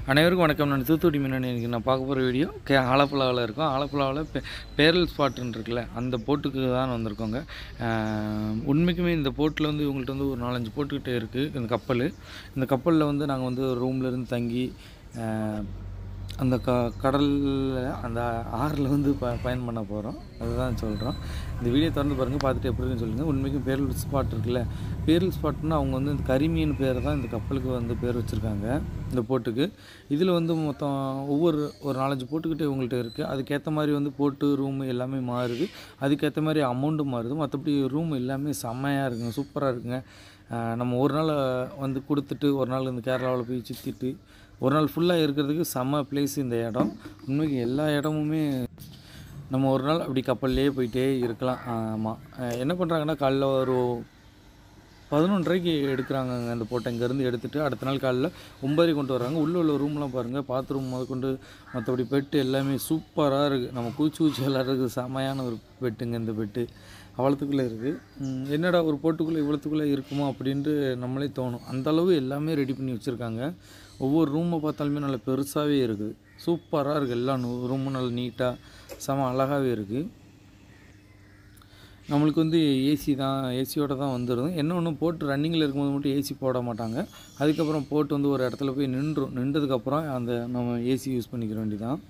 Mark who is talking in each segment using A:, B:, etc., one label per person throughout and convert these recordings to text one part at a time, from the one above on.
A: அனைவருக்கும் வணக்கம் நான் தூத்துக்குடி மின்னணி இன்றைக்கி நான் பார்க்க போகிற வீடியோ கே ஆலப்புழாவில் இருக்கோம் ஆலப்புழாவில் பே பேரல் ஸ்பாட்டுன்னு இருக்குல்ல அந்த போட்டுக்கு தான் வந்திருக்கோங்க ஆஹ் உண்மைக்குமே இந்த போட்டில் வந்து இவங்கள்ட்ட வந்து ஒரு நாலஞ்சு போட்டுக்கிட்டே இருக்குது இந்த கப்பல் இந்த கப்பலில் வந்து நாங்கள் வந்து ரூமில் இருந்து தங்கி ஆஹ் அந்த க கடலில் அந்த ஆறில் வந்து ப பயன் பண்ண போகிறோம் அதுதான் சொல்கிறோம் இந்த வீடியோ திறந்து பாருங்கள் பார்த்துட்டு எப்படி இருக்குன்னு சொல்லுங்கள் உண்மைக்கும் பேரல் ஸ்பாட் இருக்குல்ல பேரல் ஸ்பாட்னா அவங்க வந்து இந்த கரிமீன் பேர் தான் இந்த கப்பலுக்கு வந்து பேர் வச்சுருக்காங்க இந்த போட்டுக்கு இதில் வந்து மொத்தம் ஒவ்வொரு ஒரு நாலஞ்சு போட்டுக்கிட்டே இவங்கள்ட்ட இருக்குது அதுக்கேற்ற மாதிரி வந்து போட்டு ரூம் எல்லாமே மாறுது அதுக்கேற்ற மாதிரி அமௌண்ட்டும் மாறுது மற்றபடி ரூம் எல்லாமே செம்மையாக இருக்குங்க சூப்பராக இருக்குங்க ஆஹ் நம்ம ஒரு நாள் வந்து கொடுத்துட்டு ஒரு நாள் இந்த கேரளாவில் போய் சுற்றிட்டு ஒரு நாள் ஃபுல்லாக இருக்கிறதுக்கு செம்ம பிளேஸ் இந்த இடம் உண்மைக்கு எல்லா இடமுமே நம்ம ஒரு நாள் அப்படி கப்பல்லையே போயிட்டே இருக்கலாம் ஆமாம் என்ன பண்ணுறாங்கன்னா காலைல ஒரு பதினொன்றரைக்கு எடுக்கிறாங்க அந்த போட்டை இங்கேருந்து எடுத்துகிட்டு அடுத்த நாள் காலைல ஒம்பது கொண்டு வர்றாங்க உள்ளே உள்ள ரூம்லாம் பாருங்கள் பாத்ரூம் முதற்கொண்டு மற்றபடி பெட்டு எல்லாமே சூப்பராக இருக்குது நம்ம கூச்சி கூச்சி விளாட்றதுக்கு செமையான ஒரு பெட்டுங்க இந்த பெட்டு அவ்வளோத்துக்குள்ளே இருக்குது என்னடா ஒரு போட்டுக்குள்ளே இவ்வளோத்துக்குள்ளே இருக்குமோ அப்படின்ட்டு நம்மளே தோணும் அந்த அளவு எல்லாமே ரெடி பண்ணி வச்சுருக்காங்க ஒவ்வொரு ரூமை பார்த்தாலுமே நல்ல பெருசாகவே இருக்குது சூப்பராக இருக்குது எல்லா ரூமும் நல்ல நீட்டாக செம அழகாகவே இருக்குது நம்மளுக்கு வந்து ஏசி தான் ஏசியோட தான் வந்துடும் என்ன ஒன்று போட்டு ரன்னிங்கில் இருக்கும்போது மட்டும் ஏசி போட மாட்டாங்க அதுக்கப்புறம் போட்டு வந்து ஒரு இடத்துல போய் நின்றும் நின்றதுக்கப்புறம் அந்த நம்ம ஏசி யூஸ் பண்ணிக்கிற வேண்டியதான்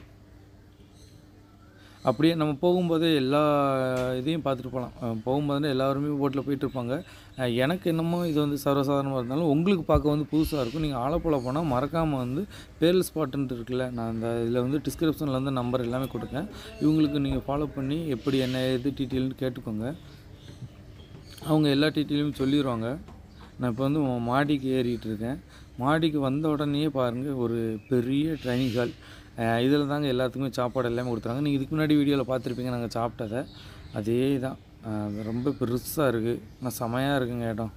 A: அப்படியே நம்ம போகும்போதே எல்லா இதையும் பார்த்துட்டு போகலாம் அஹ் போகும்போது எல்லாருமே போட்டில் போயிட்டு இருப்பாங்க அஹ் எனக்கு என்னமோ இது வந்து சர்வசாதாரணமாக இருந்தாலும் உங்களுக்கு பார்க்க வந்து புதுசாக இருக்கும் நீங்கள் ஆலப்புழா போனால் மறக்காமல் வந்து பேரல் ஸ்பாட்டுன்ட்டு இருக்குல்ல நான் அந்த இதில் வந்து டிஸ்கிரிப்ஷனில் வந்து நம்பர் எல்லாமே கொடுக்கேன் இவங்களுக்கு நீங்கள் ஃபாலோ பண்ணி எப்படி என்ன எது டீட்டெயில்னு கேட்டுக்கோங்க அவங்க எல்லா டீட்டெயிலும் சொல்லிடுவாங்க நான் இப்போ வந்து மாடிக்கு ஏறிட்டு இருக்கேன் மாடிக்கு வந்த உடனே பாருங்கள் ஒரு பெரிய ட்ரைனிங் ஹால் இதில் தாங்க எல்லாத்துக்குமே சாப்பாடு எல்லாமே கொடுத்துறாங்க நீங்கள் இதுக்கு முன்னாடி வீடியோவில் பார்த்துருப்பீங்க நாங்கள் சாப்பிட்டதை அதே தான் அஹ் ரொம்ப பெருசாக இருக்குது ஆனால் செமையாக இருக்குங்க இடம்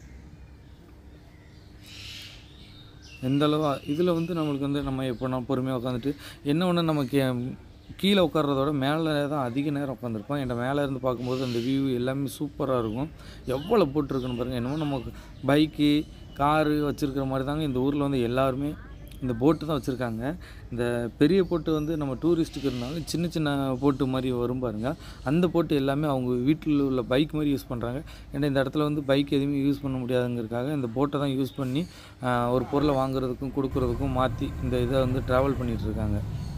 A: எந்த அளவு இதில் வந்து நம்மளுக்கு வந்து நம்ம எப்போ நான் பொறுமையாக உட்காந்துட்டு என்ன ஒன்று நமக்கு கீழே உட்கார்றதோட மேலே தான் அதிக நேரம் உட்காந்துருப்போம் என்கிட்ட மேலே இருந்து பார்க்கும்போது அந்த வியூ எல்லாமே சூப்பராக இருக்கும் எவ்வளோ போட்டிருக்குன்னு பாருங்கள் என்னமோ நமக்கு பைக்கு காரு வச்சுருக்கிற மாதிரி தாங்க இந்த ஊரில் வந்து எல்லாருமே இந்த போட்டு தான் வச்சுருக்காங்க இந்த பெரிய போட்டு வந்து நம்ம டூரிஸ்ட்டுக்கு இருந்தாலும் சின்ன சின்ன போட்டு மாதிரி வரும் பாருங்க அந்த போட்டு எல்லாமே அவங்க வீட்டில் உள்ள பைக் மாதிரி யூஸ் பண்ணுறாங்க ஏன்னா இந்த இடத்துல வந்து பைக் எதுவுமே யூஸ் பண்ண முடியாதுங்கிறதுக்காக இந்த போட்டை தான் யூஸ் பண்ணி ஆஹ், ஒரு பொருளை வாங்குறதுக்கும் கொடுக்குறதுக்கும் மாற்றி இந்த இதை வந்து ட்ராவல் பண்ணிகிட்டு இருக்காங்க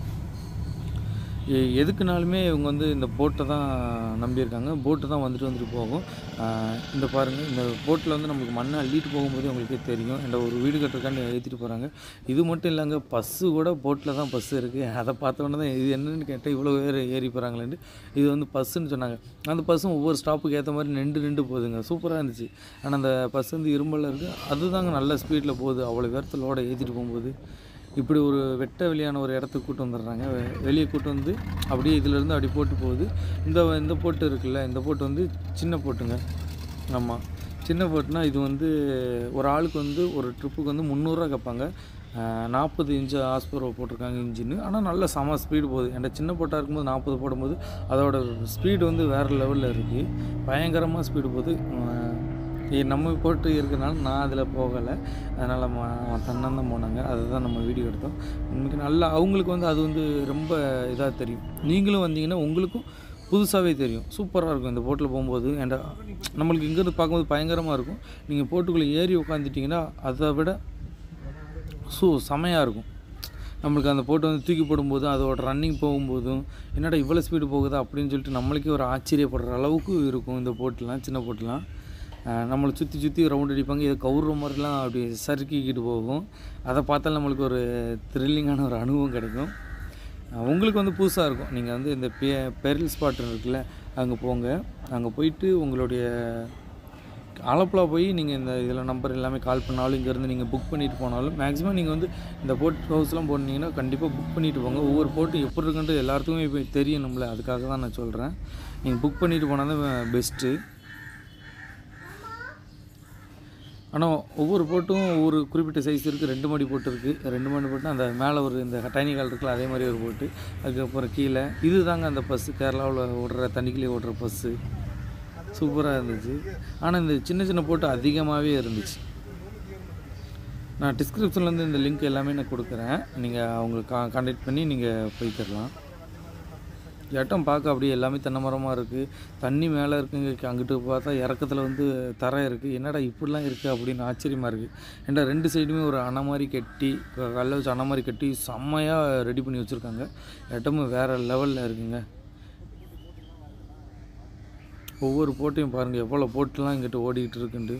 A: எ- எதுக்குனாலுமே இவங்க வந்து இந்த போட்டை தான் நம்பியிருக்காங்க போட்டு தான் வந்துட்டு வந்துட்டு போகும் ஆஹ் இந்த பாருங்கள் இந்த போட்டில் வந்து நம்மளுக்கு மண்ணை அள்ளிட்டு போகும்போது உங்களுக்கே தெரியும் இந்த ஒரு வீடு கட்டுறதுக்காண்டி ஏற்றிட்டு போகிறாங்க இது மட்டும் இல்லைங்க பஸ்ஸு கூட போட்டில் தான் பஸ்ஸு இருக்குது அதை பார்த்த உடனே தான் இது என்னன்னு கேட்டால் இவ்வளோ பேர் ஏறி போகிறாங்களேன்ட்டு இது வந்து பஸ்ஸுன்னு சொன்னாங்க அந்த பஸ்ஸும் ஒவ்வொரு ஸ்டாப்புக்கு ஏற்ற மாதிரி நின்று நின்று போகுதுங்க சூப்பராக இருந்துச்சு ஆனால் அந்த பஸ் வந்து இரும்பலில் இருக்குது அதுதாங்க நல்ல ஸ்பீடில் போகுது அவ்வளோ பேர்த்து லோடை ஏற்றிட்டு போகும்போது இப்படி ஒரு வெட்ட வெளியான ஒரு இடத்துக்கு கூட்டு வந்துடுறாங்க வெ- வெளியே கூட்டு வந்து அப்படியே இதிலேருந்து அப்படி போட்டு போகுது இந்த இந்த போட்டு இருக்குல்ல இந்த போட்டு வந்து சின்ன போட்டுங்க ஆமாம் சின்ன போட்டுனா இது வந்து ஒரு ஆளுக்கு வந்து ஒரு ட்ரிப்புக்கு வந்து முந்நூறுரூவா கேட்பாங்க நாற்பது இன்ச்சு ஆஸ்பரோ போட்டிருக்காங்க இன்ஜின் ஆனால் நல்ல செம ஸ்பீடு போகுது என்கிட்ட சின்ன போட்டாக இருக்கும்போது நாற்பது போடும்போது அதோட ஸ்பீடு வந்து வேறு லெவலில் இருக்குது பயங்கரமாக ஸ்பீடு போகுது அஹ் இ- நம்ம போட்டு இருக்கிறனால நான் அதில் போகலை அதனால் தன்னன் தான் போனாங்க அதை தான் நம்ம வீடியோ எடுத்தோம் உண்மைக்கு நல்லா அவங்களுக்கு வந்து அது வந்து ரொம்ப இதாக தெரியும் நீங்களும் வந்தீங்கன்னா உங்களுக்கும் புதுசாகவே தெரியும் சூப்பராக இருக்கும் இந்த போட்டில் போகும்போது ஏன்டா நம்மளுக்கு இங்கேருந்து பார்க்கும்போது பயங்கரமாக இருக்கும் நீங்கள் போட்டுக்குள்ளே ஏறி உட்காந்துட்டிங்கன்னா அதை விட ஸோ செமையாக இருக்கும் நம்மளுக்கு அந்த போட்டு வந்து தூக்கி போடும்போதும் அதோட ரன்னிங் போகும்போதும் என்னடா இவ்வளோ ஸ்பீடு போகுதா அப்படின்னு சொல்லிட்டு நம்மளுக்கே ஒரு ஆச்சரியப்படுற அளவுக்கு இருக்கும் இந்த போட்டுலாம் சின்ன போட்டுலாம் அஹ் நம்மளை சுற்றி சுற்றி ரவுண்ட் அடிப்பாங்க இதை கவுற மாதிரிலாம் அப்படி சறுக்கிக்கிட்டு போகும் அதை பார்த்தால் நம்மளுக்கு ஒரு த்ரில்லிங்கான ஒரு அனுபவம் கிடைக்கும் அஹ் உங்களுக்கு வந்து புதுசாக இருக்கும் நீங்கள் வந்து இந்த பே பெரல் ஸ்பாட் இருக்குல்ல அங்கே போங்க அங்கே போயிட்டு உங்களுடைய ஆலப்புழா போய் நீங்கள் இந்த இதில் நம்பர் எல்லாமே கால் பண்ணாலும் இங்கேருந்து நீங்கள் புக் பண்ணிட்டு போனாலும் மேக்ஸிமம் நீங்கள் வந்து இந்த போட் ஹவுஸ்லாம் போனீங்கன்னா கண்டிப்பாக புக் பண்ணிட்டு போங்க ஒவ்வொரு போட்டு எப்படி இருக்குன்ட்டு எல்லாத்துக்குமே இப்போ தெரியணும்ல அதுக்காக தான் நான் சொல்கிறேன் நீங்கள் புக் பண்ணிட்டு போனால் தான் பெஸ்ட்டு ஆனால் ஒவ்வொரு போட்டும் ஒவ்வொரு குறிப்பிட்ட சைஸ் இருக்குது ரெண்டு மணி போட்டு இருக்குது ரெண்டு மணி போட்டு அந்த மேலே ஒரு இந்த டைனி கால் இருக்குல்ல அதே மாதிரி ஒரு போட்டு அதுக்கப்புறம் கீழே இது தாங்க அந்த பஸ்ஸு கேரளாவில் ஓடுற தண்ணிக்குள்ளே ஓடுற பஸ்ஸு சூப்பராக இருந்துச்சு ஆனால் இந்த சின்ன சின்ன போட்டு அதிகமாகவே இருந்துச்சு நான் டிஸ்கிரிப்ஷன்லேருந்து இந்த லிங்க் எல்லாமே நான் கொடுக்குறேன் நீங்கள் அவங்களுக்கு கா கான்டாக்ட் பண்ணி நீங்கள் போய்க்கிடலாம் இடம் பார்க்க அப்படியே எல்லாமே தென்னை மரமாக இருக்குது தண்ணி மேலே இருக்குங்க அங்கிட்டு பார்த்தா இறக்கத்தில் வந்து தரை இருக்குது என்னடா இப்படிலாம் இருக்குது அப்படின்னு ஆச்சரியமாக இருக்குது ஏன்டா ரெண்டு சைடுமே ஒரு அணை மாதிரி கட்டி க- கல்லை வச்சு அணை மாதிரி கட்டி செம்மையாக ரெடி பண்ணி வச்சுருக்காங்க இடமும் வேறு லெவலில் இருக்குங்க ஒவ்வொரு போட்டையும் பாருங்கள் எவ்வளோ போட்டுலாம் இங்கிட்ட ஓடிக்கிட்டு இருக்குண்டு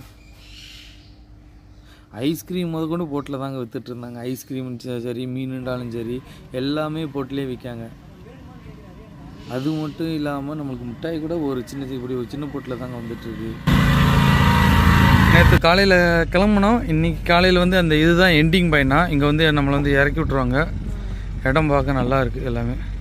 A: ஐஸ்கிரீம் முதற்கொண்டு போட்டில் தாங்க வித்துட்டு இருந்தாங்க ஐஸ்கிரீம் சரி மீனுண்டாலும் சரி எல்லாமே போட்டிலே விற்காங்க அது மட்டும் இல்லாமல் நம்மளுக்கு மிட்டாய் கூட ஒரு சின்ன இப்படி ஒரு சின்ன போட்டில் தாங்க வந்துட்டு இருக்கு நேற்று காலையில் கிளம்புனோம் இன்னைக்கு காலையில் வந்து அந்த இதுதான் எண்டிங் பாயினா இங்கே வந்து நம்மளை வந்து இறக்கி விட்ருவாங்க இடம் பார்க்க நல்லா இருக்குது எல்லாமே